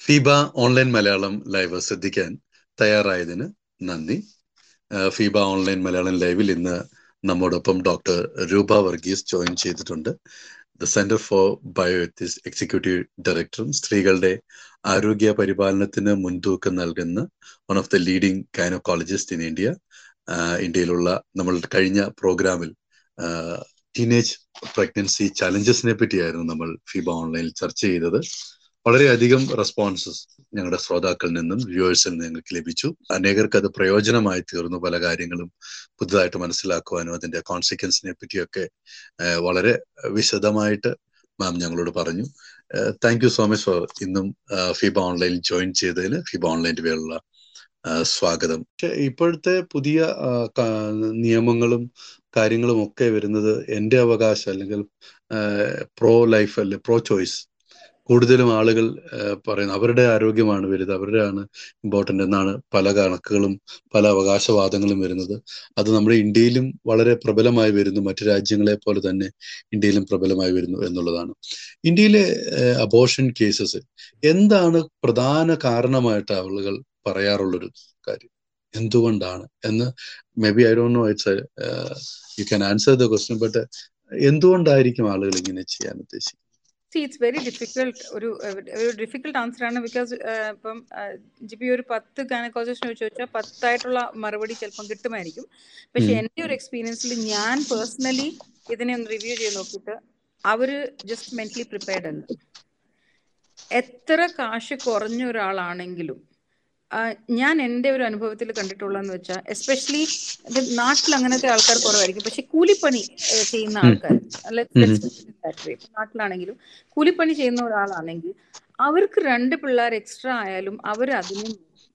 Feba online Malayalam live ശ്രദ്ധിക്കാൻ തയ്യാറായതിന് നന്ദി Feba online Malayalam ലൈവിൽ ഇന്ന് നമ്മോടൊപ്പം ഡോക്ടർ രൂപ വർഗീസ് ജോയിൻ ചെയ്തിട്ടുണ്ട് the centre for bioethics executive ഡയറക്ടറും സ്ത്രീകളുടെ ആരോഗ്യ പരിപാലനത്തിന് മുൻതൂക്കം നൽകുന്ന one of the leading gynaecologist in India ഇന്ത്യയിലുള്ള നമ്മൾ കഴിഞ്ഞ പ്രോഗ്രാമിൽ ടീനേജ് പ്രഗ്നൻസി ചലഞ്ചസിനെ പറ്റിയായിരുന്നു നമ്മൾ ഫീബ ഓൺലൈനിൽ ചർച്ച ചെയ്തത് വളരെയധികം റെസ്പോൺസസ് ഞങ്ങളുടെ ശ്രോതാക്കളിൽ നിന്നും വ്യൂവേഴ്സിൽ നിന്ന് ഞങ്ങൾക്ക് ലഭിച്ചു അനേകർക്ക് അത് പ്രയോജനമായി തീർന്നു പല കാര്യങ്ങളും പുതുതായിട്ട് മനസ്സിലാക്കുവാനും അതിന്റെ കോൺസിക്വൻസിനെ പറ്റിയൊക്കെ വളരെ വിശദമായിട്ട് മാം ഞങ്ങളോട് പറഞ്ഞു thank you so much for ഇന്നും ഫിബ ഓൺലൈനിൽ ജോയിൻ ചെയ്തതിന് ഫിബ ഓൺലൈൻ്റെ പേരുള്ള സ്വാഗതം പക്ഷെ ഇപ്പോഴത്തെ പുതിയ നിയമങ്ങളും കാര്യങ്ങളും ഒക്കെ വരുന്നത് എൻ്റെ അവകാശം അല്ലെങ്കിൽ പ്രോ ലൈഫ് അല്ലെ പ്രോ ചോയ്സ് കൂടുതലും ആളുകൾ പറയുന്നത് അവരുടെ ആരോഗ്യമാണ് വലുത് അവരുടെയാണ് ഇമ്പോർട്ടൻ്റ് എന്നാണ് പല കണക്കുകളും പല അവകാശവാദങ്ങളും വരുന്നത് അത് നമ്മുടെ ഇന്ത്യയിലും വളരെ പ്രബലമായി വരുന്നു മറ്റു രാജ്യങ്ങളെ പോലെ തന്നെ ഇന്ത്യയിലും പ്രബലമായി വരുന്നു എന്നുള്ളതാണ് ഇന്ത്യയിലെ അബോർഷൻ കേസസ് എന്താണ് പ്രധാന കാരണമായിട്ട് ആളുകൾ പറയാറുള്ളൊരു കാര്യം എന്തുകൊണ്ടാണ് എന്ന് maybe I don't know it's you can answer the question but എന്തുകൊണ്ടായിരിക്കും ആളുകൾ ഇങ്ങനെ ചെയ്യാൻ ഉദ്ദേശിക്കുന്നത് സി ഇറ്റ്സ് വെരി ഡിഫിക്കൾട്ട് ഒരു ഒരു ഡിഫിക്കൽട്ട് ആൻസർ ആണ് ബിക്കോസ് ഇപ്പം ജിബി ഒരു പത്ത് ഗാനക്കോളജിസ്റ്റിനെ വെച്ച് ചോദിച്ചാൽ പത്തായിട്ടുള്ള മറുപടി ചിലപ്പം കിട്ടുമായിരിക്കും പക്ഷെ എൻ്റെ ഒരു എക്സ്പീരിയൻസിൽ ഞാൻ പേഴ്സണലി ഇതിനെ ഒന്ന് റിവ്യൂ ചെയ്ത് നോക്കിയിട്ട് അവര് ജസ്റ്റ് മെന്റലി പ്രിപ്പയർഡ് അല്ല എത്ര കാശ് കുറഞ്ഞ ഒരാളാണെങ്കിലും ഞാൻ എൻ്റെ ഒരു അനുഭവത്തിൽ കണ്ടിട്ടുള്ളതെന്ന് വെച്ചാൽ എസ്പെഷ്യലി നാട്ടിൽ അങ്ങനത്തെ ആൾക്കാർ കുറവായിരിക്കും പക്ഷെ കൂലിപ്പണി ചെയ്യുന്ന ആൾക്കാർ നാട്ടിലാണെങ്കിലും കൂലിപ്പണി ചെയ്യുന്ന ഒരാളാണെങ്കിൽ അവർക്ക് രണ്ട് പിള്ളേർ എക്സ്ട്രാ ആയാലും അവർ അതിനെ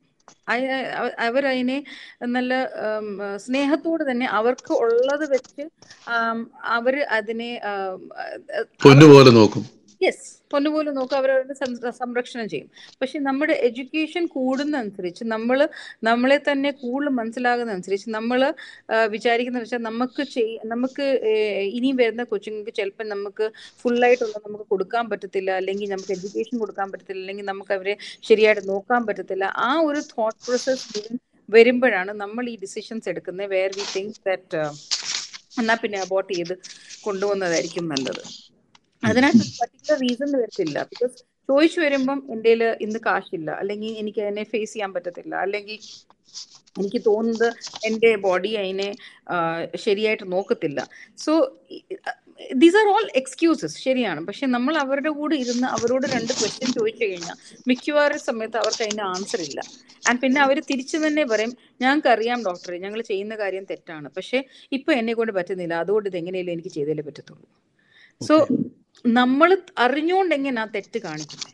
അവരതിനെ നല്ല സ്നേഹത്തോട് തന്നെ അവർക്ക് ഉള്ളത് വെച്ച് അവര് അതിനെ പൊന്നുപോലെ നോക്കും യെസ് പൊന്നുപോലെ നോക്കും അവരവരുടെ സംരക്ഷണം ചെയ്യും പക്ഷെ നമ്മുടെ എഡ്യൂക്കേഷൻ കൂടുന്നതനുസരിച്ച് നമ്മൾ നമ്മളെ തന്നെ കൂടുതൽ മനസ്സിലാകുന്നതനുസരിച്ച് നമ്മൾ വിചാരിക്കുന്ന വെച്ചാൽ നമുക്ക് ചെയ് നമുക്ക് ഇനിയും വരുന്ന കൊച്ചുങ്ങൾക്ക് ചിലപ്പോൾ നമുക്ക് ഫുള്ളായിട്ടുള്ള നമുക്ക് കൊടുക്കാൻ പറ്റത്തില്ല അല്ലെങ്കിൽ നമുക്ക് എഡ്യൂക്കേഷൻ കൊടുക്കാൻ പറ്റത്തില്ല അല്ലെങ്കിൽ നമുക്ക് അവരെ ശരിയായിട്ട് നോക്കാൻ പറ്റത്തില്ല ആ ഒരു തോട്ട് പ്രോസസ് വരുമ്പോഴാണ് നമ്മൾ ഈ ഡിസിഷൻസ് എടുക്കുന്നത് വേർ വി തിങ്ക് ദാറ്റ് എന്നാൽ പിന്നെ അബോട്ട് ചെയ്ത് കൊണ്ടുപോകുന്നതായിരിക്കും നല്ലത് അതിനകത്ത് പർട്ടിക്കുലർ റീസൺ വരത്തില്ല ബിക്കോസ് ചോദിച്ചു വരുമ്പം എൻ്റെ ഇന്ന് കാശില്ല അല്ലെങ്കിൽ എനിക്ക് അതിനെ ഫേസ് ചെയ്യാൻ പറ്റത്തില്ല അല്ലെങ്കിൽ എനിക്ക് തോന്നുന്നത് എൻ്റെ ബോഡി അതിനെ ശരിയായിട്ട് നോക്കത്തില്ല so these are all excuses ശരിയാണ് പക്ഷെ നമ്മൾ അവരുടെ കൂടെ ഇരുന്ന് അവരോട് രണ്ട് ക്വസ്റ്റ്യൻ ചോദിച്ചു കഴിഞ്ഞാൽ മിക്കവാറും സമയത്ത് അവർക്ക് അതിൻ്റെ ആൻസർ ഇല്ല ആൻഡ് പിന്നെ അവർ തിരിച്ചു തന്നെ പറയും ഞങ്ങൾക്ക് അറിയാം ഡോക്ടറെ ഞങ്ങൾ ചെയ്യുന്ന കാര്യം തെറ്റാണ് പക്ഷെ ഇപ്പൊ എന്നെ കൊണ്ട് പറ്റുന്നില്ല അതുകൊണ്ട് ഇത് എങ്ങനെയല്ലേ എനിക്ക് ചെയ്തേ പറ്റത്തുള്ളൂ സോ നമ്മൾ അറിഞ്ഞുകൊണ്ട് എങ്ങനെയാ തെറ്റ് കാണിക്കുന്നത്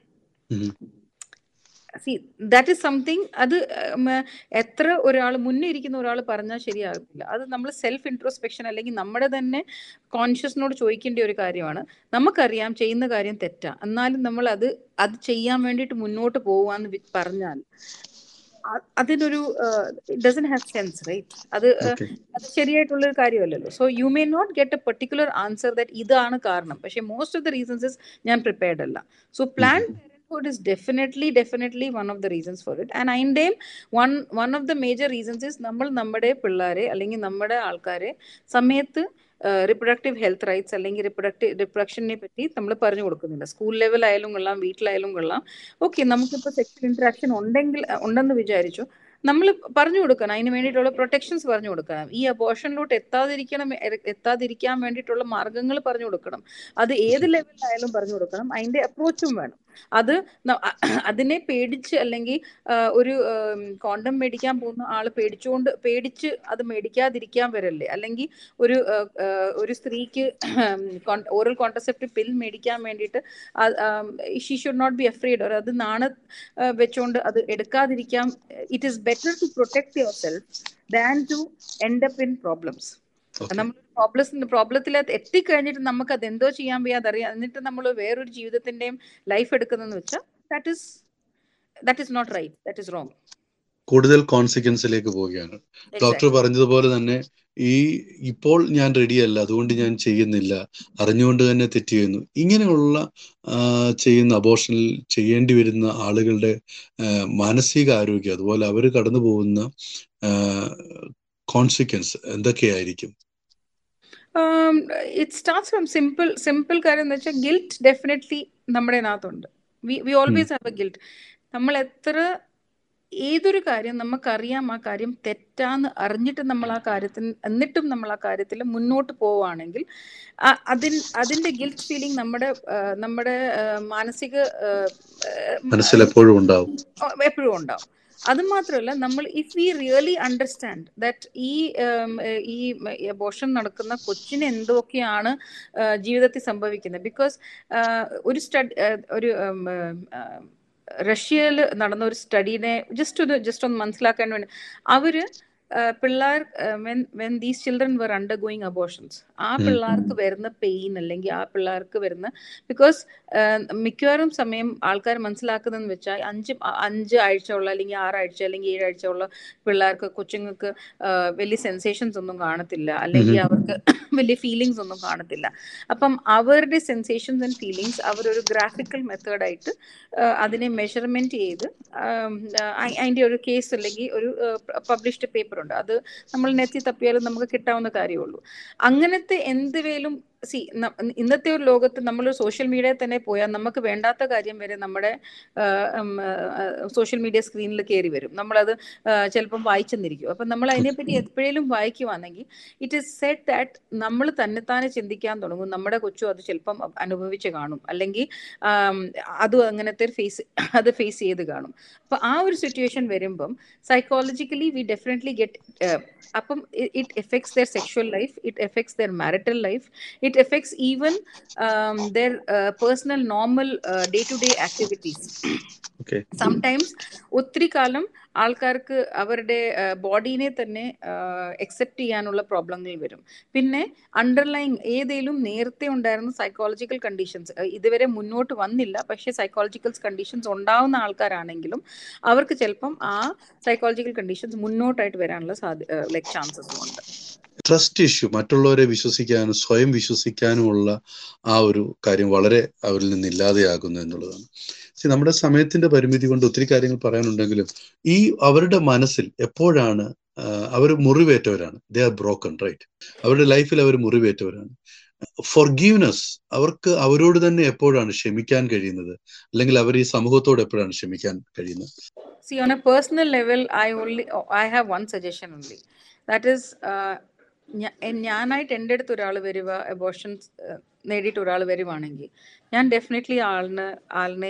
സി ദാറ്റ് ഇസ് സംതിങ് അത് എത്ര ഒരാൾ മുന്നേ ഇരിക്കുന്ന ഒരാൾ പറഞ്ഞാൽ ശരിയാകത്തില്ല അത് നമ്മൾ സെൽഫ് ഇൻട്രോസ്പെക്ഷൻ അല്ലെങ്കിൽ നമ്മുടെ തന്നെ കോൺഷ്യസിനോട് ചോദിക്കേണ്ട ഒരു കാര്യമാണ് നമുക്കറിയാം ചെയ്യുന്ന കാര്യം തെറ്റാ എന്നാലും നമ്മൾ അത് അത് ചെയ്യാൻ വേണ്ടിയിട്ട് മുന്നോട്ട് പോവാന്ന് പറഞ്ഞാൽ അതിനൊരു ഡസൻ ഹാവ് സെൻസ് റൈറ്റ് അത് അത് ശരിയായിട്ടുള്ള ഒരു കാര്യമല്ലല്ലോ so you may not get a particular answer that ഇതാണ് കാരണം പക്ഷേ most of the reasons is ഞാൻ പ്രിപ്പയർഡ് അല്ല so plan parenthood is definitely definitely one of the reasons for it and അതിൻ്റെയും one one of the major reasons is നമ്മൾ നമ്മുടെ പിള്ളേരെ അല്ലെങ്കിൽ നമ്മുടെ ആൾക്കാരെ സമയത്ത് റിപ്രൊഡക്റ്റീവ് ഹെൽത്ത് റൈറ്റ്സ് അല്ലെങ്കിൽ റിപ്രൊഡക്റ്റീവ് റിപ്രൊഡക്ഷനെ പറ്റി നമ്മൾ പറഞ്ഞു കൊടുക്കുന്നില്ല സ്കൂൾ ലെവലായാലും കൊള്ളാം വീട്ടിലായാലും കൊള്ളാം ഓക്കെ നമുക്കിപ്പോൾ സെക്ഷൽ ഇൻട്രാക്ഷൻ ഉണ്ടെങ്കിൽ ഉണ്ടെന്ന് വിചാരിച്ചു നമ്മൾ പറഞ്ഞു കൊടുക്കണം അതിന് വേണ്ടിയിട്ടുള്ള പ്രൊട്ടക്ഷൻസ് പറഞ്ഞു കൊടുക്കണം ഈ അബോഷനിലോട്ട് എത്താതിരിക്കണം എത്താതിരിക്കാൻ വേണ്ടിയിട്ടുള്ള മാർഗങ്ങൾ പറഞ്ഞു കൊടുക്കണം അത് ഏത് ലെവലിലായാലും പറഞ്ഞു കൊടുക്കണം അതിന്റെ അപ്രോച്ചും വേണം അത് അതിനെ പേടിച്ച് അല്ലെങ്കിൽ ഒരു കോണ്ടം മേടിക്കാൻ പോകുന്ന ആൾ പേടിച്ചുകൊണ്ട് പേടിച്ച് അത് മേടിക്കാതിരിക്കാൻ വരല്ലേ അല്ലെങ്കിൽ ഒരു ഒരു സ്ത്രീക്ക് ഓറൽ കോൺട്രസെപ്റ്റീവ് പിൽ മേടിക്കാൻ വേണ്ടിയിട്ട് she should not be afraid or അത് നാണ വെച്ചുകൊണ്ട് അത് എടുക്കാതിരിക്കാം it is better to protect yourself than to end up in problems നമ്മൾ പ്രോബ്ലംസ് പ്രോബ്ലത്തിൽ എത്തിക്കഴിഞ്ഞിട്ട് നമുക്ക് അത് എന്തോ ചെയ്യാൻ വയ്യാതെ അറിയാം എന്നിട്ട് നമ്മൾ വേറൊരു ജീവിതത്തിന്റെയും ലൈഫ് എടുക്കുന്നതെന്ന് വെച്ചാൽ that is that is not right that is wrong കൂടുതൽ കോൺസിക്വൻസിലേക്ക് പോവുകയാണ് ഡോക്ടർ എക്സാക്ട് പറഞ്ഞതുപോലെ തന്നെ ഈ ഇപ്പോൾ ഞാൻ റെഡിയല്ല അതുകൊണ്ട് ഞാൻ ചെയ്യുന്നില്ല അറിഞ്ഞുകൊണ്ട് തന്നെ തെറ്റ് ചെയ്യുന്നു ഇങ്ങനെയുള്ള ആ, ചെയ്യുന്ന അബോഷനിൽ ചെയ്യേണ്ടി വരുന്ന ആളുകളുടെ ആ, മാനസിക ആരോഗ്യം അതുപോലെ അവർ കടന്നു പോകുന്ന കോൺസിക്വൻസ് എന്തൊക്കെയായിരിക്കും it starts from simple simple കാര്യം എന്ന് വെച്ചാൽ ഗിൽറ്റ് ഡെഫിനറ്റ്ലി നമ്മുടെ അതിനകത്തുണ്ട് we we um, always have a guilt നമ്മൾ എത്ര ഏതൊരു കാര്യം നമുക്കറിയാം ആ കാര്യം തെറ്റാന്ന് അറിഞ്ഞിട്ട് നമ്മൾ ആ കാര്യത്തിൽ എന്നിട്ടും നമ്മൾ ആ കാര്യത്തിൽ മുന്നോട്ട് പോവുകയാണെങ്കിൽ ആ- അതിൻ അതിന്റെ ഗിൽറ്റ് ഫീലിംഗ് നമ്മുടെ ആ, നമ്മുടെ ആ, മാനസിക ആ, മനസ്സിൽ എപ്പോഴും ഉണ്ടാവും എപ്പോഴും ഉണ്ടാവും അത് മാത്രമല്ല നമ്മൾ if we really understand that ഈ ഉം, ഏഹ്, ഈ അബോഷൻ നടക്കുന്ന കൊച്ചിന് എന്തൊക്കെയാണ് ആ, ജീവിതത്തിൽ സംഭവിക്കുന്നത് ബിക്കോസ് ഒരു സ്റ്റഡി ഒരു ഉം, ആ, റഷ്യയിൽ നടന്ന ഒരു സ്റ്റഡീനെ ജസ്റ്റ് ഒന്ന് ജസ്റ്റ് ഒന്ന് മനസ്സിലാക്കാൻ വേണ്ടി അവര് ആ, പിള്ളേർ when when these children were undergoing abortions ah um, പിള്ളേർക്ക് വരുന്ന പെയിൻ അല്ലെങ്കിൽ ആ പിള്ളേർക്ക് വരുന്ന ബിക്കോസ് മിക്കവാറും സമയം ആൾക്കാർ മനസ്സിലാക്കുന്നതെന്ന് വെച്ചാൽ അഞ്ച് അഞ്ച് ആഴ്ച ഉള്ള അല്ലെങ്കിൽ ആറാഴ്ച അല്ലെങ്കിൽ ഏഴാഴ്ച ഉള്ള പിള്ളേർക്ക് കൊച്ചുങ്ങൾക്ക് ആ, വലിയ സെൻസേഷൻസ് ഒന്നും കാണത്തില്ല ഉം, അല്ലെങ്കിൽ ഉം. അവർക്ക് വലിയ ഫീലിങ്സ് ഒന്നും കാണത്തില്ല അപ്പം അവരുടെ സെൻസേഷൻസ് ആൻഡ് ഫീലിങ്സ് അവരൊരു ഗ്രാഫിക്കൽ മെത്തേഡായിട്ട് അതിനെ മെഷർമെന്റ് ചെയ്ത് ആം, ആ, അ- അതിന്റെ ഒരു കേസ് അല്ലെങ്കിൽ ഒരു പബ്ലിഷ്ഡ് പേപ്പർ ഉണ്ട് അത് നമ്മൾ നെറ്റി തപ്പിയാലും നമുക്ക് കിട്ടാവുന്ന കാര്യമുള്ളൂ അങ്ങനത്തെ എന്തുവേലും സി ഇന്നത്തെ ഒരു ലോകത്ത് നമ്മൾ സോഷ്യൽ മീഡിയയിൽ തന്നെ പോയാൽ നമുക്ക് വേണ്ടാത്ത കാര്യം വരെ നമ്മുടെ സോഷ്യൽ മീഡിയ സ്ക്രീനിൽ കയറി വരും നമ്മളത് ആ, ചിലപ്പം വായിച്ചെന്നിരിക്കും അപ്പം നമ്മൾ അതിനെപ്പറ്റി എപ്പോഴേലും വായിക്കുവാണെങ്കിൽ ഇറ്റ് ഇസ് സെറ്റ് ദാറ്റ് നമ്മൾ തന്നെത്താനെ ചിന്തിക്കാൻ തുടങ്ങും നമ്മുടെ കൊച്ചു അത് ചിലപ്പം അനുഭവിച്ച് കാണും അല്ലെങ്കിൽ ആം, അതും അങ്ങനത്തെ ഫേസ് അത് ഫേസ് ചെയ്ത് കാണും അപ്പൊ ആ ഒരു സിറ്റുവേഷൻ വരുമ്പം സൈക്കോളജിക്കലി വി ഡെഫിനറ്റ്ലി ഗെറ്റ് അപ്പം it affects their sexual life it affects their marital life it affects even their personal normal day to day activities okay sometimes ഒത്തിരി കാലം ആൾക്കാർക്ക് അവരുടെ ബോഡീനെ തന്നെ എക്സെപ്റ്റ് ചെയ്യാനുള്ള പ്രോബ്ലങ്ങൾ വരും പിന്നെ അണ്ടർലൈങ് ഏതെങ്കിലും നേരത്തെ ഉണ്ടായിരുന്ന സൈക്കോളജിക്കൽ കണ്ടീഷൻസ് ഇതുവരെ മുന്നോട്ട് വന്നില്ല പക്ഷേ സൈക്കോളജിക്കൽ കണ്ടീഷൻസ് ഉണ്ടാവുന്ന ആൾക്കാരാണെങ്കിലും അവർക്ക് ചിലപ്പം ആ സൈക്കോളജിക്കൽ കണ്ടീഷൻസ് മുന്നോട്ടായിട്ട് വരാനുള്ള സാധ്യ ലൈക്ക് ചാൻസസും ഉണ്ട് ട്രസ്റ്റ് ഇഷ്യൂ മറ്റുള്ളവരെ വിശ്വസിക്കാനും സ്വയം വിശ്വസിക്കാനുമുള്ള ആ ഒരു കാര്യം വളരെ അവരിൽ നിന്ന് ഇല്ലാതെയാകുന്നു എന്നുള്ളതാണ് See, നമ്മുടെ സമയത്തിന്റെ പരിമിതി കൊണ്ട് ഒത്തിരി കാര്യങ്ങൾ പറയാനുണ്ടെങ്കിലും ഈ അവരുടെ മനസ്സിൽ എപ്പോഴാണ് അവർ മുറിവേറ്റവരാണ് ദേ ആർ ബ്രോക്കൺ റൈറ്റ് അവരുടെ ലൈഫിൽ അവർ മുറിവേറ്റവരാണ് ഫൊർഗീവ്നെസ് അവർക്ക് അവരോട് തന്നെ എപ്പോഴാണ് ക്ഷമിക്കാൻ കഴിയുന്നത് അല്ലെങ്കിൽ അവർ ഈ സമൂഹത്തോട് എപ്പോഴാണ് ക്ഷമിക്കാൻ കഴിയുന്നത് See, on a personal level, I only oh, I have one suggestion only. That is, uh, ഞ- എ- ഞാനായിട്ട് എൻ്റെ അടുത്ത് ഒരാൾ വരിക അബോഷൻസ് നേടിയിട്ട് ഒരാൾ വരുവാണെങ്കിൽ ഞാൻ ഡെഫിനറ്റ്ലി ആളിന് ആളിനെ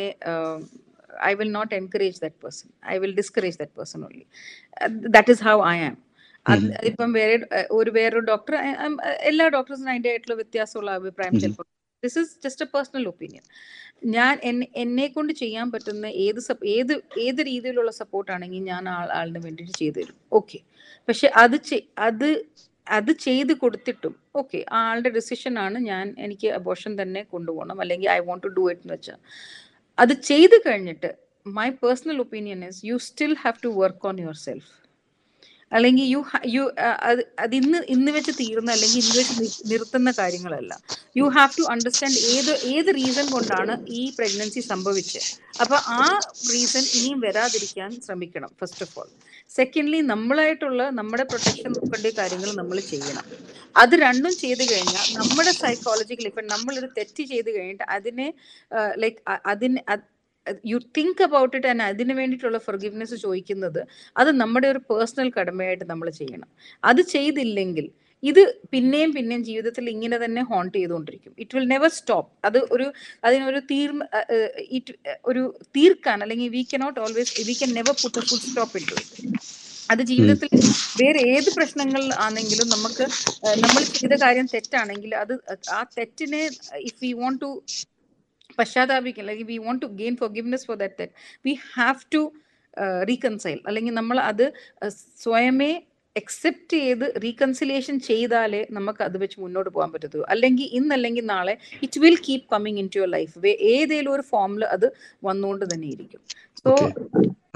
I will not encourage that person I will discourage that person only that is how I am അത് ഉം. ഇപ്പം വേറെ അഹ് ഒരു വേറൊരു ഡോക്ടർ എല്ലാ ഡോക്ടേഴ്സിനും അതിൻ്റെ ആയിട്ടുള്ള വ്യത്യാസമുള്ള അഭിപ്രായം ഉം. ചിലപ്പോൾ this is just a personal opinion ഞാൻ എന്നെ എന്നെ കൊണ്ട് ചെയ്യാൻ പറ്റുന്ന ഏത് സപ് ഏത് ഏത് രീതിയിലുള്ള സപ്പോർട്ട് ആണെങ്കിൽ ഞാൻ ആൾ ആളിന് വേണ്ടിയിട്ട് ചെയ്തു തരും ഓക്കെ പക്ഷെ അത് ചെ- അത് അത് ചെയ്ത് കൊടുത്തിട്ടും ഓക്കെ ആളുടെ ഡിസിഷൻ ആണ് ഞാൻ എനിക്ക് അബോഷൻ തന്നെ കൊണ്ടുപോകണം അല്ലെങ്കിൽ I want to do it എന്ന് വെച്ചാൽ അത് ചെയ്ത് കഴിഞ്ഞിട്ട് my personal opinion is you still have to work on yourself അല്ലെങ്കിൽ യു യു അത് അത് ഇന്ന് ഇന്ന് വെച്ച് തീർന്ന അല്ലെങ്കിൽ ഇന്ന് വെച്ച് നി- നിർത്തുന്ന കാര്യങ്ങളല്ല യു ഹാവ് ടു അണ്ടർസ്റ്റാൻഡ് ഏത് ഏത് റീസൺ കൊണ്ടാണ് ഈ പ്രഗ്നൻസി സംഭവിച്ചത് അപ്പൊ ആ റീസൺ ഇനിയും വരാതിരിക്കാൻ ശ്രമിക്കണം ഫസ്റ്റ് ഓഫ് ഓൾ സെക്കൻഡ്ലി നമ്മളായിട്ടുള്ള നമ്മുടെ പ്രൊട്ടക്ഷൻ നോക്കേണ്ട കാര്യങ്ങൾ നമ്മൾ ചെയ്യണം അത് രണ്ടും ചെയ്ത് കഴിഞ്ഞാൽ നമ്മുടെ സൈക്കോളജിക്കൽ ഇപ്പം നമ്മളൊരു തെറ്റ് ചെയ്ത് കഴിഞ്ഞിട്ട് അതിനെ ലൈക്ക് അതിന് you think about it and അതിന് വേണ്ടിയിട്ടുള്ള ഫൊർഗിവ്നെസ് ചോദിക്കുന്നത് അത് നമ്മുടെ ഒരു പേഴ്സണൽ കടമയായിട്ട് നമ്മൾ ചെയ്യണം അത് ചെയ്തില്ലെങ്കിൽ ഇത് പിന്നെയും പിന്നെയും ജീവിതത്തിൽ ഇങ്ങനെ തന്നെ ഹോണ്ട് ചെയ്തുകൊണ്ടിരിക്കും ഇറ്റ് വിൽ നെവർ സ്റ്റോപ്പ് അത് ഒരു അതിനൊരു തീർ ഇറ്റ് ഒരു തീർക്കാൻ അല്ലെങ്കിൽ we cannot always we can never put full stop into it അത് ജീവിതത്തിൽ വേറെ ഏത് പ്രശ്നങ്ങൾ ആണെങ്കിലും നമുക്ക് നമ്മൾ ചെയ്ത കാര്യം തെറ്റാണെങ്കിൽ അത് ആ തെറ്റിനെ ഇഫ് വി വോണ്ട് ടു പശ്ചാത്താപിക്കും അല്ലെങ്കിൽ we want to gain forgiveness for that തെറ്റ് വി ഹാവ് ടു റീകൺസൈൽ അല്ലെങ്കിൽ നമ്മൾ അത് അഹ് സ്വയമേ എക്സെപ്റ്റ് ചെയ്ത് റീകൺസിലിയേഷൻ ചെയ്താലേ നമുക്ക് അത് വെച്ച് മുന്നോട്ട് പോകാൻ പറ്റത്തുള്ളൂ അല്ലെങ്കിൽ ഇന്നല്ലെങ്കിൽ നാളെ it will keep coming into your life ഏതെങ്കിലും ഒരു ഫോമിൽ അത് വന്നുകൊണ്ട് തന്നെ ഇരിക്കും സോ ഓക്കെ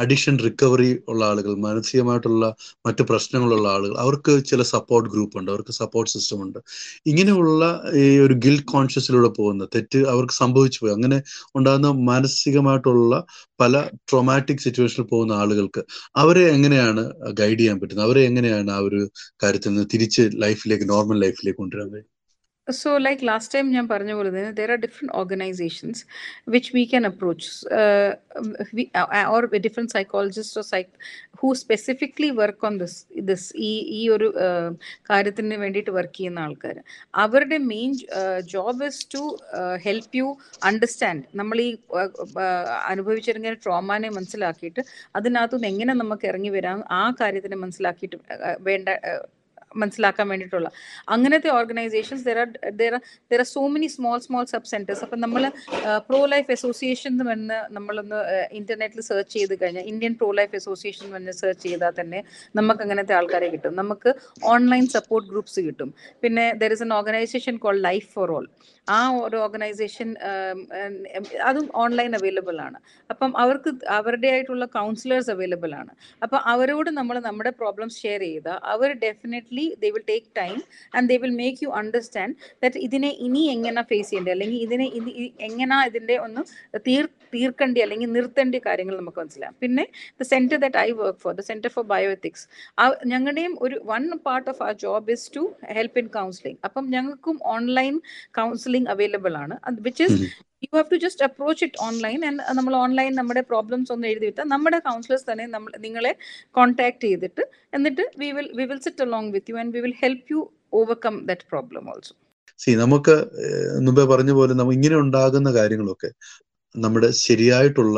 അഡിക്ഷൻ റിക്കവറി ഉള്ള ആളുകൾ മാനസികമായിട്ടുള്ള മറ്റു പ്രശ്നങ്ങളുള്ള ആളുകൾ അവർക്ക് ചില സപ്പോർട്ട് ഗ്രൂപ്പ് ഉണ്ട് അവർക്ക് സപ്പോർട്ട് സിസ്റ്റം ഉണ്ട് ഇങ്ങനെയുള്ള ഈ ഒരു ഗിൽ കോൺഷ്യസിലൂടെ പോകുന്ന തെറ്റ് അവർക്ക് സംഭവിച്ചു പോയി അങ്ങനെ ഉണ്ടാകുന്ന മാനസികമായിട്ടുള്ള പല ട്രോമാറ്റിക് സിറ്റുവേഷനിൽ പോകുന്ന ആളുകൾക്ക് അവരെ എങ്ങനെയാണ് ഗൈഡ് ചെയ്യാൻ പറ്റുന്നത് അവരെ എങ്ങനെയാണ് ആ ഒരു കാര്യത്തിൽ നിന്ന് തിരിച്ച് ലൈഫിലേക്ക് നോർമൽ ലൈഫിലേക്ക് കൊണ്ടുവരാൻ കഴിയും So, like last time, ഞാൻ പറഞ്ഞ പോലെ തന്നെ there are different organizations which we can approach, uh, we, uh, or different psychologists or psych who specifically work on this. This ഈ ഈ ഒരു കാര്യത്തിന് വേണ്ടിയിട്ട് വർക്ക് ചെയ്യുന്ന ആൾക്കാർ അവരുടെ main job is to help you understand നമ്മൾ ഈ അനുഭവിച്ചിരുന്ന ട്രോമാനെ മനസ്സിലാക്കിയിട്ട് അതിനകത്തുനിന്ന് എങ്ങനെ നമുക്ക് ഇറങ്ങി വരാം ആ കാര്യത്തിനെ മനസ്സിലാക്കിയിട്ട് വേണ്ട മനസ്സിലാക്കാൻ വേണ്ടിയിട്ടുള്ള അങ്ങനത്തെ organisations there are there there are so many small small sub centres അപ്പം നമ്മൾ പ്രോ ലൈഫ് അസോസിയേഷൻ എന്ന് നമ്മളൊന്ന് ഇന്റർനെറ്റിൽ സെർച്ച് ചെയ്ത് കഴിഞ്ഞാൽ ഇന്ത്യൻ പ്രോ ലൈഫ് അസോസിയേഷൻ എന്ന് സെർച്ച് ചെയ്താൽ തന്നെ നമുക്ക് അങ്ങനത്തെ ആൾക്കാരെ കിട്ടും നമുക്ക് ഓൺലൈൻ സപ്പോർട്ട് ഗ്രൂപ്പ്സ് കിട്ടും പിന്നെ there is an organisation call life for all ആ ഒരു ഓർഗനൈസേഷൻ അതും ഓൺലൈൻ അവൈലബിൾ ആണ് അപ്പം അവർക്ക് അവരുടെ ആയിട്ടുള്ള കൗൺസിലേഴ്സ് അവൈലബിൾ ആണ് അപ്പം അവരോട് നമ്മൾ നമ്മുടെ പ്രോബ്ലംസ് ഷെയർ ചെയ്താൽ അവർ definitely they will take time and they will make you understand that ഇതിനെ ഇനി എങ്ങനെ ഫേസ് ചെയ്യേണ്ടത് അല്ലെങ്കിൽ ഇതിനെ എങ്ങനെ ഇതിൻ്റെ ഒന്ന് തീർ തീർക്കേണ്ടി അല്ലെങ്കിൽ നിർത്തേണ്ട കാര്യങ്ങൾ നമുക്ക് മനസ്സിലാവും പിന്നെ the centre that I work for the centre for bioethics ഞങ്ങളുടെയും ഒരു വൺ പാർട്ട് ഓഫ് ആ job is to help in counselling അപ്പം ഞങ്ങൾക്കും ഓൺലൈൻ കൗൺസിലിംഗ് അവൈലബിൾ ആണ് which is you have to just approach it online and നമ്മൾ online നമ്മുടെ problems ഒന്ന് എഴുതി വിട്ടാൽ നമ്മുടെ കൗൺസിലേഴ്സ് തന്നെ നമ്മൾ നിങ്ങളെ കോൺടാക്ട് ചെയ്തിട്ട് എന്നിട്ട് we will we will sit along with you and we will help you overcome that problem also see നമുക്ക് മുമ്പേ പറഞ്ഞ പോലെ നമ്മൾ ഇങ്ങനെ ഉണ്ടാകുന്ന കാര്യങ്ങളൊക്കെ നമ്മുടെ ശരിയായിട്ടുള്ള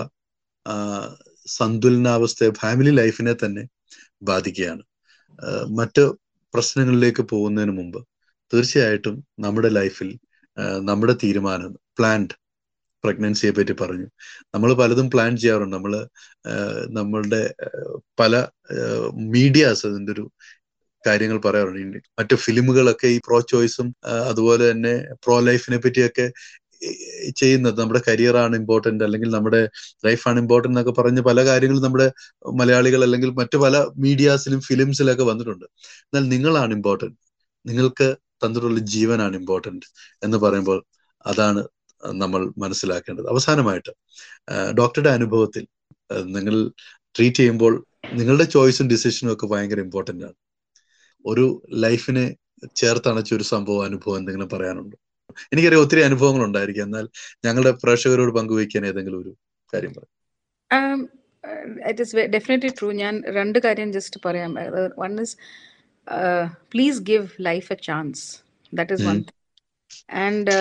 സന്തുലനാവസ്ഥയെ ഫാമിലി ലൈഫിനെ തന്നെ ബാധിക്കുകയാണ് മറ്റ് പ്രശ്നങ്ങളിലേക്ക് പോകുന്നതിന് മുമ്പ് തീർച്ചയായിട്ടും നമ്മുടെ ലൈഫിൽ നമ്മുടെ തീരുമാനം പ്ലാൻഡ് പ്രഗ്നൻസിയെ പറ്റി പറഞ്ഞു നമ്മൾ പലതും പ്ലാൻ ചെയ്യാറുണ്ട് നമ്മൾ നമ്മളുടെ പല മീഡിയാസ് അതിൻ്റെ ഒരു കാര്യങ്ങൾ പറയാറുണ്ട് മറ്റു ഫിലിമുകളൊക്കെ ഈ പ്രോ ചോയ്സും അതുപോലെ തന്നെ പ്രോ ലൈഫിനെ പറ്റിയൊക്കെ ചെയ്യുന്നത് നമ്മുടെ കരിയറാണ് ഇമ്പോർട്ടന്റ് അല്ലെങ്കിൽ നമ്മുടെ ലൈഫാണ് ഇമ്പോർട്ടന്റ് എന്നൊക്കെ പറഞ്ഞ് പല കാര്യങ്ങളും നമ്മുടെ മലയാളികൾ അല്ലെങ്കിൽ മറ്റു പല മീഡിയാസിലും ഫിലിംസിലൊക്കെ വന്നിട്ടുണ്ട് എന്നാൽ നിങ്ങളാണ് ഇമ്പോർട്ടന്റ് നിങ്ങൾക്ക് തന്നിട്ടുള്ള ജീവനാണ് ഇമ്പോർട്ടന്റ് എന്ന് പറയുമ്പോൾ അതാണ് നമ്മൾ മനസ്സിലാക്കേണ്ടത് അവസാനമായിട്ട് ഡോക്ടറുടെ അനുഭവത്തിൽ നിങ്ങൾ ട്രീറ്റ് ചെയ്യുമ്പോൾ നിങ്ങളുടെ ചോയ്സും ഡിസിഷനും ഒക്കെ ഭയങ്കര ഇമ്പോർട്ടന്റ് ആണ് ഒരു ലൈഫിനെ ചേർത്തണച്ച ഒരു സംഭവം അനുഭവം എന്തെങ്കിലും പറയാനുണ്ടോ എനിക്കറിയാം ഒത്തിരി അനുഭവങ്ങൾ ഉണ്ടായിരിക്കും എന്നാൽ ഞങ്ങളുടെ പ്രേക്ഷകരോട് പങ്കുവയ്ക്കാൻ ഏതെങ്കിലും ഒരു കാര്യം പറയാം ഇറ്റ് ഇസ് ഡെഫിനറ്റ്ലി ട്രൂ ഞാൻ രണ്ട് കാര്യം ജസ്റ്റ് പറയാം one is please give life a chance that is one and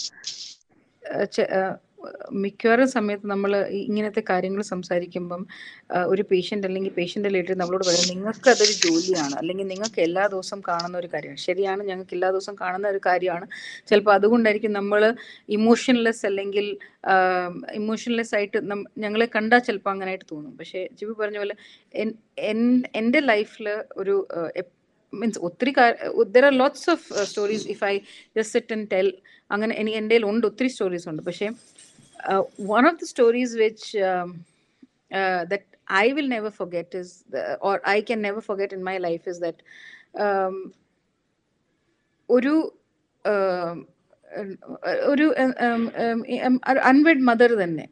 മിക്കവാറും സമയത്ത് നമ്മൾ ഇങ്ങനത്തെ കാര്യങ്ങൾ സംസാരിക്കുമ്പം ഒരു പേഷ്യൻ്റ് അല്ലെങ്കിൽ പേഷ്യൻ്റ് റിലേറ്റഡ് നമ്മളോട് പറയും നിങ്ങൾക്ക് അതൊരു ജോലിയാണ് അല്ലെങ്കിൽ നിങ്ങൾക്ക് എല്ലാ ദിവസവും കാണുന്ന ഒരു കാര്യമാണ് ശരിയാണ് ഞങ്ങൾക്ക് എല്ലാ ദിവസവും കാണുന്ന ഒരു കാര്യമാണ് ചിലപ്പോൾ അതുകൊണ്ടായിരിക്കും നമ്മൾ ഇമോഷൻലെസ് അല്ലെങ്കിൽ ഇമോഷൻലെസ് ആയിട്ട് ഞങ്ങളെ കണ്ടാൽ ചിലപ്പോൾ അങ്ങനെയായിട്ട് തോന്നും പക്ഷേ ജിബി പറഞ്ഞ പോലെ എൻ്റെ ലൈഫിൽ ഒരു മീൻസ് ഒത്തിരി there are lots of stories if I just sit and tell അങ്ങനെ എനിക്ക് എൻ്റെ ഉണ്ട് ഒത്തിരി സ്റ്റോറീസ് ഉണ്ട് പക്ഷേ one of the stories which that I will never forget is or I can never forget in my life is that ഒരു ഒരു അൺവെഡ് mother തന്നെ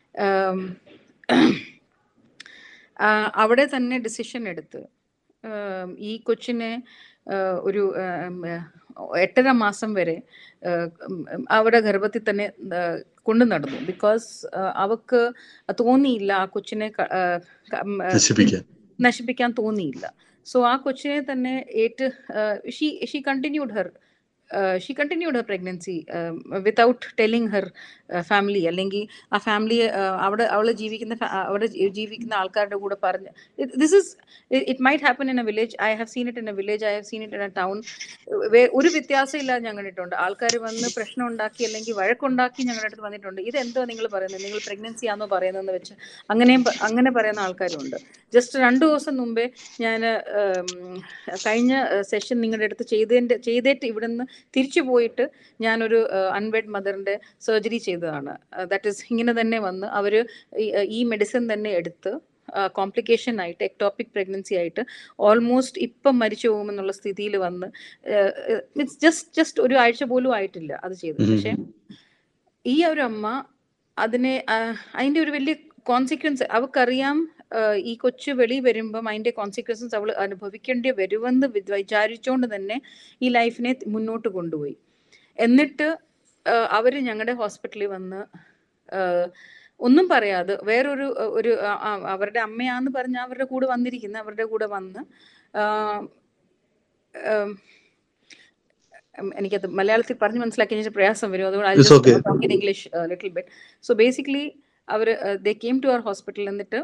അവിടെ തന്നെ ഡിസിഷൻ എടുത്ത് ഈ കൊച്ചിനെ ഒരു എട്ടര മാസം വരെ അവിടെ ഗർഭത്തിൽ തന്നെ കൊണ്ടു നടന്നു ബിക്കോസ് അവക്ക് തോന്നിയില്ല ആ കൊച്ചിനെ നശിപ്പിക്കാൻ തോന്നിയില്ല സോ ആ കൊച്ചിനെ തന്നെ ഏറ്റ് she she continued her she continued her pregnancy without telling her family അല്ലെങ്കിൽ ആ ഫാമിലിയെ അവിടെ അവൾ ജീവിക്കുന്ന അവിടെ ജീവിക്കുന്ന ആൾക്കാരുടെ കൂടെ പറഞ്ഞ് this is it might happen in a village I have seen it in a village I have seen it in a town ഒരു വ്യത്യാസം ഇല്ലാതെ ഞാൻ കണ്ടിട്ടുണ്ട് ആൾക്കാർ വന്ന് പ്രശ്നം ഉണ്ടാക്കി അല്ലെങ്കിൽ വഴക്കുണ്ടാക്കി ഞങ്ങളുടെ അടുത്ത് വന്നിട്ടുണ്ട് ഇതെന്തോ നിങ്ങൾ പറയുന്നത് നിങ്ങൾ പ്രഗ്നൻസി ആണോ പറയുന്നതെന്ന് വെച്ച് അങ്ങനെയും അങ്ങനെ പറയുന്ന ആൾക്കാരുണ്ട് ജസ്റ്റ് രണ്ടു ദിവസം മുമ്പേ ഞാൻ കഴിഞ്ഞ സെഷൻ നിങ്ങളുടെ അടുത്ത് ചെയ്തതിൻ്റെ ചെയ്തിട്ട് ഇവിടുന്ന് തിരിച്ചു പോയിട്ട് ഞാനൊരു അൺവെഡ് മദറിൻ്റെ സർജറി ചെയ്തതാണ് ദാറ്റ് ഈസ് ഇങ്ങനെ തന്നെ വന്ന് അവർ ഈ മെഡിസിൻ തന്നെ എടുത്ത് കോംപ്ലിക്കേഷൻ ആയിട്ട് എക്ടോപ്പിക് പ്രഗ്നൻസി ആയിട്ട് ഓൾമോസ്റ്റ് ഇപ്പം മരിച്ചു പോകുമെന്നുള്ള സ്ഥിതിയിൽ വന്ന് ഇറ്റ്സ് ജസ്റ്റ് ജസ്റ്റ് ഒരു ആഴ്ച പോലും ആയിട്ടില്ല അത് ചെയ്തത് പക്ഷെ ഈ ഒരു അമ്മ അതിനെ അതിന്റെ ഒരു വലിയ കോൺസിക്വൻസ് അവൾക്കറിയാം ഈ കൊച്ചു വെളി വരുമ്പം അതിന്റെ കോൺസിക്വൻസസ് അവൾ അനുഭവിക്കേണ്ടി വരുമെന്ന് വിചാരിച്ചുകൊണ്ട് തന്നെ ഈ ലൈഫിനെ മുന്നോട്ട് കൊണ്ടുപോയി എന്നിട്ട് അവർ ഞങ്ങളുടെ ഹോസ്പിറ്റലിൽ വന്ന് ഒന്നും പറയാതെ വേറൊരു ഒരു അവരുടെ അമ്മയാന്ന് പറഞ്ഞ അവരുടെ കൂടെ വന്നിരിക്കുന്ന അവരുടെ കൂടെ വന്ന് എനിക്കത് മലയാളത്തിൽ പറഞ്ഞ് മനസ്സിലാക്കി കഴിഞ്ഞാൽ പ്രയാസം വരും അതുകൊണ്ട് English little bit so basically അവർ they came to our hospital എന്നിട്ട്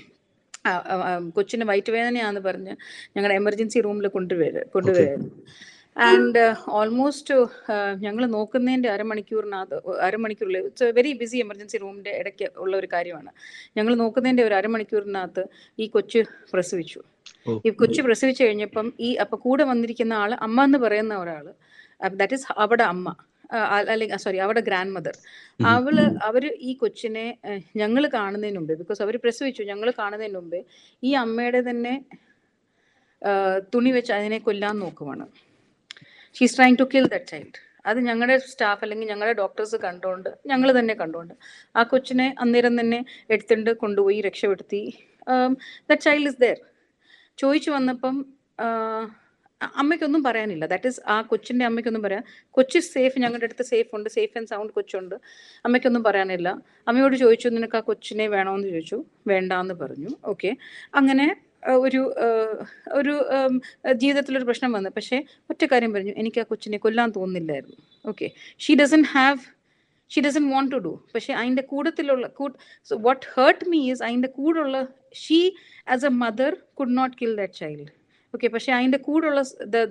കൊച്ചിന് വയറ്റുവേദനയാന്ന് പറഞ്ഞ് ഞങ്ങളുടെ എമർജൻസി റൂമിൽ കൊണ്ടുവരും കൊണ്ടുവരുമായിരുന്നു ആൻഡ് ഓൾമോസ്റ്റ് ഞങ്ങൾ നോക്കുന്നതിൻ്റെ അരമണിക്കൂറിനകത്ത് അരമണിക്കൂറിൽ ഇറ്റ്സ് വെരി ബിസി എമർജൻസി റൂമിൻ്റെ ഇടയ്ക്ക് ഉള്ള ഒരു കാര്യമാണ് ഞങ്ങൾ നോക്കുന്നതിൻ്റെ ഒരു അരമണിക്കൂറിനകത്ത് ഈ കൊച്ച് പ്രസവിച്ചു ഈ കൊച്ചു പ്രസവിച്ചു കഴിഞ്ഞപ്പം ഈ അപ്പൊ കൂടെ വന്നിരിക്കുന്ന ആള് അമ്മ എന്ന് പറയുന്ന ഒരാള് ദാറ്റ് ഈസ് അവിടെ അമ്മ അല്ലെങ്കിൽ സോറി അവിടെ ഗ്രാൻഡ് മദർ അവള് അവര് ഈ കൊച്ചിനെ ഞങ്ങൾ കാണുന്നതിന് മുമ്പേ ബിക്കോസ് അവർ പ്രസവിച്ചു ഞങ്ങൾ കാണുന്നതിന് മുമ്പേ ഈ അമ്മയുടെ തന്നെ തുണി വെച്ച് അതിനെ കൊല്ലാൻ നോക്കുവാണ് she's trying to kill that child അത് ഞങ്ങളുടെ സ്റ്റാഫ് അല്ലെങ്കിൽ ഞങ്ങളുടെ ഡോക്ടേഴ്സ് കണ്ടുകൊണ്ട് ഞങ്ങൾ തന്നെ കണ്ടുകൊണ്ട് ആ കൊച്ചിനെ അന്നേരം തന്നെ എടുത്തിട്ട് കൊണ്ടുപോയി രക്ഷപ്പെടുത്തി ദറ്റ് ചൈൽഡ് ഇസ് ദർ ചോദിച്ചു വന്നപ്പം അമ്മയ്ക്കൊന്നും പറയാനില്ല ദാറ്റ് ഈസ് ആ കൊച്ചിന്റെ അമ്മയ്ക്കൊന്നും പറയാൻ കൊച്ചു സേഫ് ഞങ്ങളുടെ അടുത്ത് സേഫ് ഉണ്ട് സേഫ് ആൻഡ് സൗണ്ട് കൊച്ചുണ്ട് അമ്മയ്ക്കൊന്നും പറയാനില്ല അമ്മയോട് ചോദിച്ചു നിനക്ക് ആ കൊച്ചിനെ വേണോന്ന് ചോദിച്ചു വേണ്ടാന്ന് പറഞ്ഞു ഓക്കെ അങ്ങനെ ഒരു ഒരു ജീവിതത്തിലൊരു പ്രശ്നം വന്നു പക്ഷേ ഒറ്റ കാര്യം പറഞ്ഞു എനിക്ക് ആ കൊച്ചിനെ കൊല്ലാൻ തോന്നുന്നില്ലായിരുന്നു okay she doesn't have she doesn't want to do പക്ഷേ അതിൻ്റെ കൂടത്തിലുള്ള വാട്ട് ഹേർട്ട് മീ ഈസ് അതിൻ്റെ കൂടുള്ള she as a mother could not kill that child okay പക്ഷെ അതിന്റെ കൂടുള്ള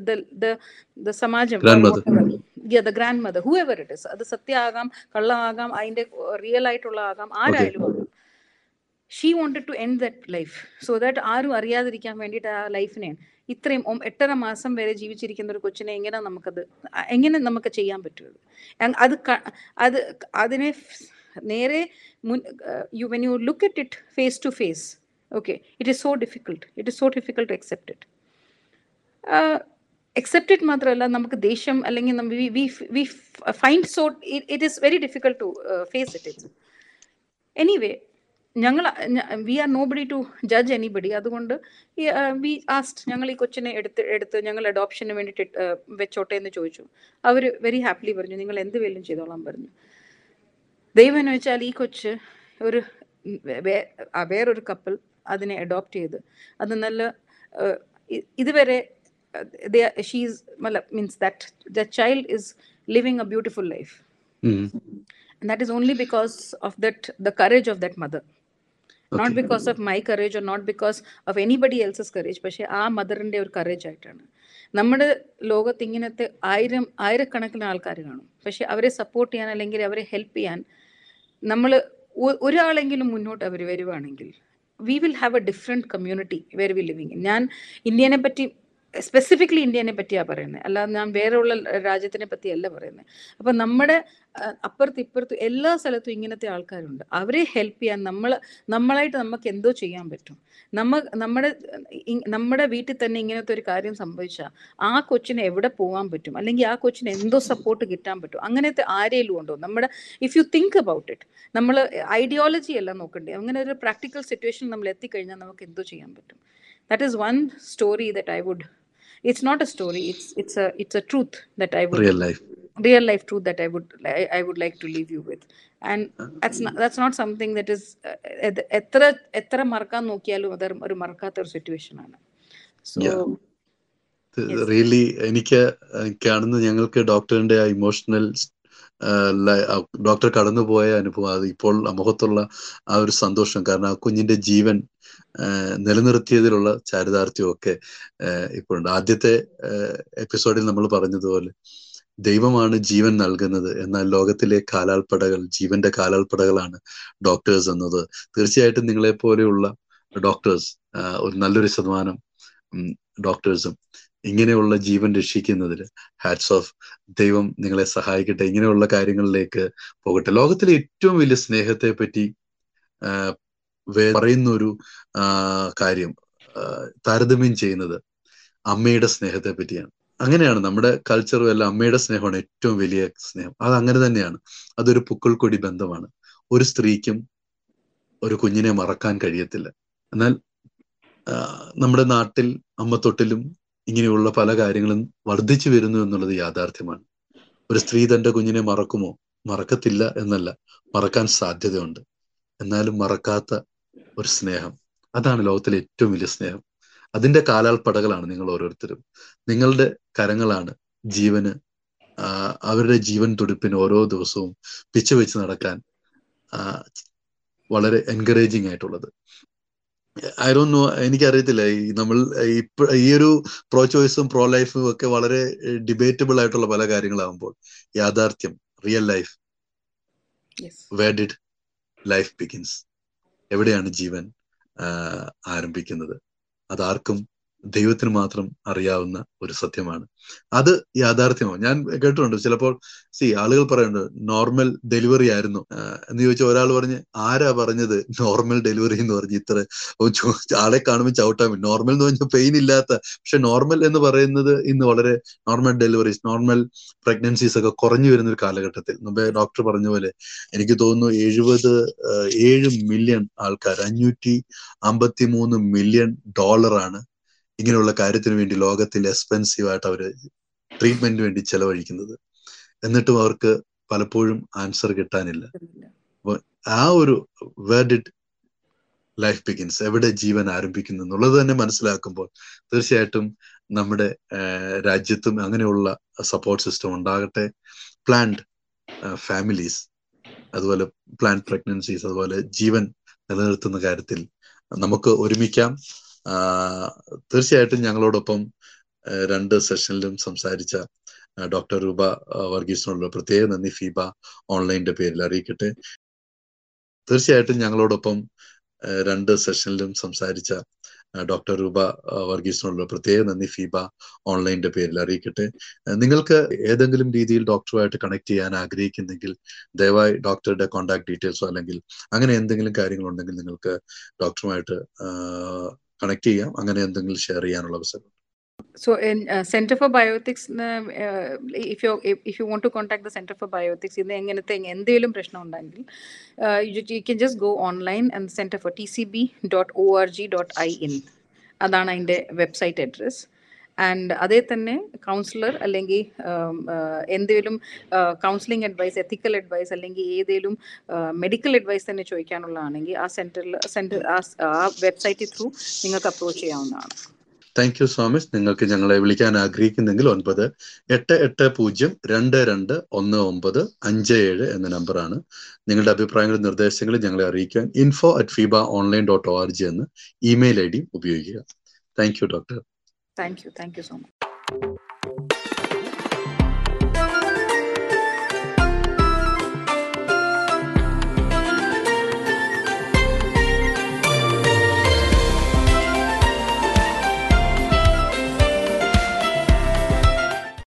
ദ സമാജം the grandmother whoever it is അത് സത്യമാകാം കള്ളമാകാം അതിന്റെ റിയൽ ആയിട്ടുള്ള ആകാം ആരായാലും ആകാം she wanted to end that life so that ആരും അറിയാതിരിക്കാൻ വേണ്ടിയിട്ട് ആ ലൈഫിനെ ഇത്രയും എട്ടര മാസം വരെ ജീവിച്ചിരിക്കുന്ന ഒരു കൊച്ചിനെ എങ്ങനെ നമുക്കത് എങ്ങനെ നമുക്ക് ചെയ്യാൻ പറ്റും അത് അത് അതിനെ നേരെ മുൻ you when you look at it face to face okay it is so difficult it is so difficult to accept it accept it മാത്രമല്ല നമുക്ക് ദേഷ്യം അല്ലെങ്കിൽ we find so it is very difficult to face it it's anyway ഞങ്ങൾ we are nobody to judge anybody അതുകൊണ്ട് we asked ഞങ്ങൾ ഈ കൊച്ചിനെ എടുത്ത് എടുത്ത് ഞങ്ങൾ അഡോപ്ഷന് വേണ്ടിയിട്ട് വെച്ചോട്ടെ എന്ന് ചോദിച്ചു അവർ വെരി ഹാപ്പിലി പറഞ്ഞു നിങ്ങൾ എന്ത് വേലും ചെയ്തോളാൻ പറഞ്ഞു ദൈവം എന്ന് വെച്ചാൽ ഈ കൊച്ച് ഒരു വേറൊരു കപ്പിൾ അതിനെ അഡോപ്റ്റ് ചെയ്ത് അത് നല്ല ഇതുവരെ she's means that the child is living a beautiful life that is only because of that the courage of that mother not because of my courage or not because of anybody else's courage പക്ഷെ ആ മദറിന്റെ ഒരു courage ആയിട്ടാണ് നമ്മുടെ ലോകത്ത് ഇങ്ങനത്തെ ആയിരം ആയിരക്കണക്കിന് ആൾക്കാർ കാണും പക്ഷെ അവരെ സപ്പോർട്ട് ചെയ്യാൻ അല്ലെങ്കിൽ അവരെ ഹെൽപ്പ് ചെയ്യാൻ നമ്മൾ ഒരാളെങ്കിലും മുന്നോട്ട് അവർ വരുവാണെങ്കിൽ we will have a different community where we living ഞാൻ ഇന്ത്യനെ പറ്റി സ്പെസിഫിക്കലി ഇന്ത്യനെ പറ്റിയാണ് പറയുന്നത് അല്ലാതെ ഞാൻ വേറെ ഉള്ള രാജ്യത്തിനെ പറ്റിയല്ല പറയുന്നത് അപ്പം നമ്മുടെ അപ്പുറത്ത് ഇപ്പുറത്ത് എല്ലാ സ്ഥലത്തും ഇങ്ങനത്തെ ആൾക്കാരുണ്ട് അവരെ ഹെൽപ്പ് ചെയ്യാൻ നമ്മൾ നമ്മളായിട്ട് നമുക്ക് എന്തോ ചെയ്യാൻ പറ്റും നമ്മ നമ്മുടെ നമ്മുടെ വീട്ടിൽ തന്നെ ഇങ്ങനത്തെ ഒരു കാര്യം സംഭവിച്ചാൽ ആ കൊച്ചിനെ എവിടെ പോകാൻ പറ്റും അല്ലെങ്കിൽ ആ കൊച്ചിന് എന്തോ സപ്പോർട്ട് കിട്ടാൻ പറ്റും അങ്ങനത്തെ ആരെങ്കിലും ഉണ്ടോ നമ്മുടെ if you think about it നമ്മൾ ഐഡിയോളജി അല്ല നോക്കണ്ടേ അങ്ങനെ ഒരു പ്രാക്ടിക്കൽ സിറ്റുവേഷൻ നമ്മൾ എത്തിക്കഴിഞ്ഞാൽ നമുക്ക് എന്തോ ചെയ്യാൻ പറ്റും that is one story that i would it's not a story it's it's a it's a truth that i would real life real life truth that i would I, I would like to leave you with and that's not that's not something that is എത്ര എത്ര മറക്കാൻ നോക്കിയാലും അത് ഒരു മറക്കാത്ത ഒരു situation ആണ് so really എനിക്ക് കാണുന്ന ഞങ്ങൾക്ക് ഡോക്ടറിന്റെ ആ ഇമോഷണൽ ഡോക്ടർ കടന്നുപോയ അനുഭവം അത് ഇപ്പോൾ മുഖത്തുള്ള ആ ഒരു സന്തോഷം കാരണം ആ കുഞ്ഞിന്റെ ജീവൻ നിലനിർത്തിയതിലുള്ള ചാരിതാർത്ഥ്യം ഒക്കെ ഇപ്പോഴുണ്ട് ആദ്യത്തെ എപ്പിസോഡിൽ നമ്മൾ പറഞ്ഞതുപോലെ ദൈവമാണ് ജീവൻ നൽകുന്നത് എന്നാൽ ലോകത്തിലെ കാലാൾപ്പടകൾ ജീവന്റെ കാലാൾപ്പടകളാണ് ഡോക്ടേഴ്സ് എന്നത് തീർച്ചയായിട്ടും നിങ്ങളെ പോലെയുള്ള ഡോക്ടേഴ്സ് ഒരു നല്ലൊരു ശതമാനം ഡോക്ടേഴ്സും ഇങ്ങനെയുള്ള ജീവൻ രക്ഷിക്കുന്നതിൽ ഹാറ്റ്സ് ഓഫ് ദൈവം നിങ്ങളെ സഹായിക്കട്ടെ ഇങ്ങനെയുള്ള കാര്യങ്ങളിലേക്ക് പോകട്ടെ ലോകത്തിലെ ഏറ്റവും വലിയ സ്നേഹത്തെ പറ്റി വേ- പറയുന്ന ഒരു ആ, കാര്യം ആ, താരതമ്യം ചെയ്യുന്നത് അമ്മയുടെ സ്നേഹത്തെ പറ്റിയാണ് അങ്ങനെയാണ് നമ്മുടെ കൾച്ചറും എല്ലാം അമ്മയുടെ സ്നേഹമാണ് ഏറ്റവും വലിയ സ്നേഹം അത് അങ്ങനെ തന്നെയാണ് അതൊരു പുക്കൾക്കൊടി ബന്ധമാണ് ഒരു സ്ത്രീക്കും ഒരു കുഞ്ഞിനെ മറക്കാൻ കഴിയത്തില്ല എന്നാൽ ആ, നമ്മുടെ നാട്ടിൽ അമ്മത്തൊട്ടിലും ഇങ്ങനെയുള്ള പല കാര്യങ്ങളും വർദ്ധിച്ചു വരുന്നു എന്നുള്ളത് യാഥാർത്ഥ്യമാണ് ഒരു സ്ത്രീ തന്റെ കുഞ്ഞിനെ മറക്കുമോ മറക്കത്തില്ല എന്നല്ല മറക്കാൻ സാധ്യതയുണ്ട് എന്നാലും മറക്കാത്ത ഒരു സ്നേഹം അതാണ് ലോകത്തിലെ ഏറ്റവും വലിയ സ്നേഹം അതിന്റെ കാലാൾപ്പടകളാണ് നിങ്ങൾ ഓരോരുത്തരും നിങ്ങളുടെ കരങ്ങളാണ് ജീവന് ആ, അവരുടെ ജീവൻ തുടിപ്പിന് ഓരോ ദിവസവും പിച്ച വെച്ച് നടക്കാൻ ആ, വളരെ എൻകറേജിങ് ആയിട്ടുള്ളത് ഐ ഡോണ്ട് നോ എനിക്കറിയത്തില്ല ഈ നമ്മൾ ഇപ്പൊ ഈ ഒരു പ്രോ ചോയ്സും പ്രോ ലൈഫും ഒക്കെ വളരെ ഡിബേറ്റബിൾ ആയിട്ടുള്ള പല കാര്യങ്ങളാകുമ്പോൾ യാഥാർത്ഥ്യം real life yes where did life begins എവിടെയാണ് ജീവൻ ആ, ആരംഭിക്കുന്നത് അതാർക്കും ദൈവത്തിന് മാത്രം അറിയാവുന്ന ഒരു സത്യമാണ് അത് യാഥാർത്ഥ്യമാണ് ഞാൻ കേട്ടിട്ടുണ്ട് ചിലപ്പോൾ സി ആളുകൾ പറയുന്നുണ്ട് നോർമൽ ഡെലിവറി ആയിരുന്നു ആ, എന്ന് ചോദിച്ചാൽ ഒരാൾ പറഞ്ഞ് ആരാ പറഞ്ഞത് നോർമൽ ഡെലിവറി എന്ന് പറഞ്ഞ് ഇത്ര ഓ, ചോ- ആളെ കാണുമ്പോൾ ചവിട്ടാൻ നോർമൽ എന്ന് പറഞ്ഞാൽ പെയിൻ ഇല്ലാത്ത പക്ഷെ നോർമൽ എന്ന് പറയുന്നത് ഇന്ന് വളരെ നോർമൽ ഡെലിവറീസ് നോർമൽ പ്രഗ്നൻസീസ് ഒക്കെ കുറഞ്ഞു വരുന്ന ഒരു കാലഘട്ടത്തിൽ മുമ്പേ ഡോക്ടർ പറഞ്ഞ പോലെ എനിക്ക് തോന്നുന്നു എഴുപത് ഏഴ് മില്യൺ ആൾക്കാർ അഞ്ഞൂറ്റി അമ്പത്തി മൂന്ന് മില്യൺ ഡോളറാണ് ഇങ്ങനെയുള്ള കാര്യത്തിന് വേണ്ടി ലോകത്തിൽ എക്സ്പെൻസീവ് ആയിട്ട് അവര് ട്രീറ്റ്മെന്റിന് വേണ്ടി ചെലവഴിക്കുന്നത് എന്നിട്ടും അവർക്ക് പലപ്പോഴും ആൻസർ കിട്ടാനില്ല ആ ഒരു വേർ ഡിഡ് ലൈഫ് ബിഗിൻസ് എവിടെ ജീവൻ ആരംഭിക്കുന്നു എന്നുള്ളത് തന്നെ മനസ്സിലാക്കുമ്പോൾ തീർച്ചയായിട്ടും നമ്മുടെ ആഹ് രാജ്യത്തും അങ്ങനെയുള്ള സപ്പോർട്ട് സിസ്റ്റം ഉണ്ടാകട്ടെ പ്ലാൻഡ് ഫാമിലീസ് അതുപോലെ പ്ലാൻഡ് പ്രഗ്നൻസീസ് അതുപോലെ ജീവൻ നിലനിർത്തുന്ന കാര്യത്തിൽ നമുക്ക് ഒരുമിക്കാം ആഹ് തീർച്ചയായിട്ടും ഞങ്ങളോടൊപ്പം ആഹ് രണ്ട് സെഷനിലും സംസാരിച്ച ആഹ് ഡോക്ടർ രൂപ ആഹ് വർഗീസിനുള്ള പ്രത്യേക നന്ദി ഫീബ ഓൺലൈനിന്റെ പേരിൽ അറിയിക്കട്ടെ തീർച്ചയായിട്ടും ഞങ്ങളോടൊപ്പം ആഹ് രണ്ട് സെഷനിലും സംസാരിച്ച ആഹ് ഡോക്ടർ രൂപ ആഹ് വർഗീസിനുള്ള പ്രത്യേക നന്ദി ഫീബ ഓൺലൈനിന്റെ പേരിൽ അറിയിക്കട്ടെ ആഹ് നിങ്ങൾക്ക് ഏതെങ്കിലും രീതിയിൽ ഡോക്ടറുമായിട്ട് കണക്ട് ചെയ്യാൻ ആഗ്രഹിക്കുന്നെങ്കിൽ ദയവായി ഡോക്ടറുടെ കോൺടാക്ട് ഡീറ്റെയിൽസോ അല്ലെങ്കിൽ അങ്ങനെ എന്തെങ്കിലും കാര്യങ്ങളുണ്ടെങ്കിൽ നിങ്ങൾക്ക് ഡോക്ടറുമായിട്ട് കണക്ട് ചെയ്യാം അങ്ങനെ എന്തെങ്കിലും ഷെയർ ചെയ്യാനുള്ള അവസരം So in uh, Center for Bioethics, uh, uh, if you if, if you want to contact the Center for Bioethics, ഇത് എങ്ങനത്തെ എന്തെങ്കിലും പ്രശ്നം ഉണ്ടെങ്കിൽ uh, you, you can just go online and center for tcb.org.in അതാണ് അതിൻ്റെ website address and അതേ തന്നെ councillor അല്ലെങ്കിൽ എന്തെങ്കിലും കൗൺസിലിംഗ് അഡ്വൈസ് എത്തിക്കൽ അഡ്വൈസ് അല്ലെങ്കിൽ ഏതെങ്കിലും മെഡിക്കൽ അഡ്വൈസ് തന്നെ ചോദിക്കാനുള്ളതാണെങ്കിൽ ആ സെൻറ്ററിൽ സെൻറ്റർ ആ വെബ്സൈറ്റ് ത്രൂ നിങ്ങൾക്ക് അപ്രോച്ച് ചെയ്യാവുന്നതാണ് താങ്ക് യു സോ മച്ച് നിങ്ങൾക്ക് ഞങ്ങളെ വിളിക്കാൻ ആഗ്രഹിക്കുന്നെങ്കിൽ ഒൻപത് എട്ട് എട്ട് പൂജ്യം രണ്ട് രണ്ട് ഒന്ന് ഒമ്പത് അഞ്ച് ഏഴ് എന്ന നമ്പറാണ് നിങ്ങളുടെ അഭിപ്രായങ്ങളും നിർദ്ദേശങ്ങളും ഞങ്ങളെ അറിയിക്കാൻ info at FEBA online dot O R G എന്ന ഇമെയിൽ ഐ ഡി ഉപയോഗിക്കുക thank you doctor thank you thank you so much